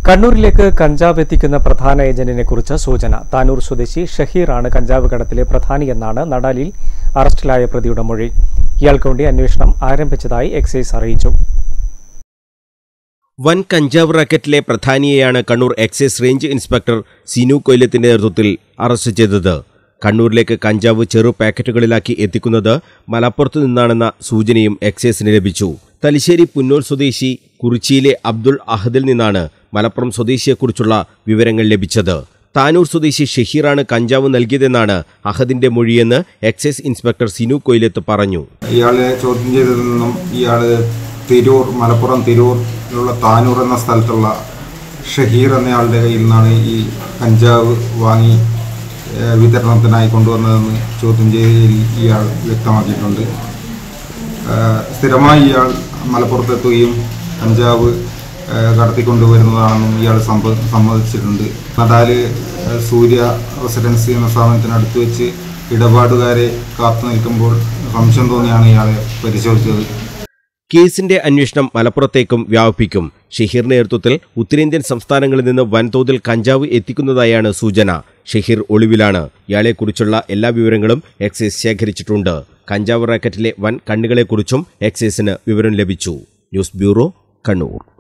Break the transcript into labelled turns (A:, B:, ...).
A: കണ്ണൂരിലേക്ക് കഞ്ചാവ് എത്തിക്കുന്ന പ്രധാന ഏജന്റിനെ കുറിച്ച് സൂചന താനൂർ സ്വദേശി ഷഹീറാണ് കഞ്ചാവ് കടത്തിലെ പ്രധാനിയെന്നാണ് നടാലിൽ അറസ്റ്റിലായ പ്രതിയുടെ മൊഴി ഇയാൾക്ക് വേണ്ടി അന്വേഷണം ആരംഭിച്ചതായി എക്സൈസ് അറിയിച്ചു
B: വൻ കഞ്ചാവ് റാക്കറ്റിലെ പ്രധാനിയെയാണ് Kannur excise range inspector Sinu കൊയ്ലത്തിന്റെ നേതൃത്വത്തിൽ അറസ്റ്റ് ചെയ്തത് കണ്ണൂരിലേക്ക് കഞ്ചാവ് ചെറു പാക്കറ്റുകളിലാക്കി എത്തിക്കുന്നത് മലപ്പുറത്തു നിന്നാണെന്ന സൂചനയും എക്സൈസിന് ലഭിച്ചു തലശ്ശേരി പുന്നൂർ സ്വദേശി കുറിച്ചിയിലെ അബ്ദുൾ അഹദിൽ നിന്നാണ് മലപ്പുറം സ്വദേശിയെക്കുറിച്ചുള്ള വിവരങ്ങൾ ലഭിച്ചത് താനൂർ സ്വദേശി ഷഹീറാണ് കഞ്ചാവ് നൽകിയതെന്നാണ് അഹദിന്റെ മൊഴിയെന്ന് എക്സൈസ് ഇൻസ്പെക്ടർ സിനു കൊയ്ലത്ത് പറഞ്ഞു
C: ഇയാളെ ചോദ്യം ചെയ്തതിൽ നിന്നും ഇയാൾ തിരൂർ മലപ്പുറം തിരൂരിലുള്ള താനൂർ എന്ന സ്ഥലത്തുള്ള ഷഹീർ എന്നയാളുടെ കയ്യിൽ നിന്നാണ് ഈ കഞ്ചാവ് വാങ്ങി ഏഹ്, വിതരണത്തിനായി കൊണ്ടുവന്നതെന്ന് ചോദ്യം ചെയ്തതിൽ ഇയാൾ വ്യക്തമാക്കിയിട്ടുണ്ട് ഏഹ്, സ്ഥിരമായി ഇയാൾ മലപ്പുറത്തെത്തുകയും കഞ്ചാവ് ഏഹ്, കടത്തിക്കൊണ്ടുവരുന്നതാണെന്നും ഇയാൾ സമ്മ സമ്മതിച്ചിട്ടുണ്ട് നടാല് ഏഹ്, സൂര്യ റെസിഡൻസി എന്ന സ്ഥാപനത്തിനടുത്ത് വെച്ച് ഇടപാടുകാരെ കാത്തു നിൽക്കുമ്പോൾ സംശയം തോന്നിയാണ് ഇയാളെ പരിശോധിച്ചത്
B: കേസിന്റെ അന്വേഷണം മലപ്പുറത്തേക്കും വ്യാപിപ്പിക്കും ഷഹീർ നേതൃത്വത്തിൽ ഉത്തരേന്ത്യൻ സംസ്ഥാനങ്ങളിൽ നിന്ന് വൻതോതിൽ കഞ്ചാവ് എത്തിക്കുന്നതായാണ് സൂചന ഷഹീർ ഒളിവിലാണ് ഇയാളെക്കുറിച്ചുള്ള എല്ലാ വിവരങ്ങളും എക്സൈസ് ശേഖരിച്ചിട്ടുണ്ട് കഞ്ചാവ് റാക്കറ്റിലെ വൻ കണ്ണുകളെക്കുറിച്ചും എക്സൈസിന് വിവരം ലഭിച്ചു ന്യൂസ് ബ്യൂറോ കണ്ണൂർ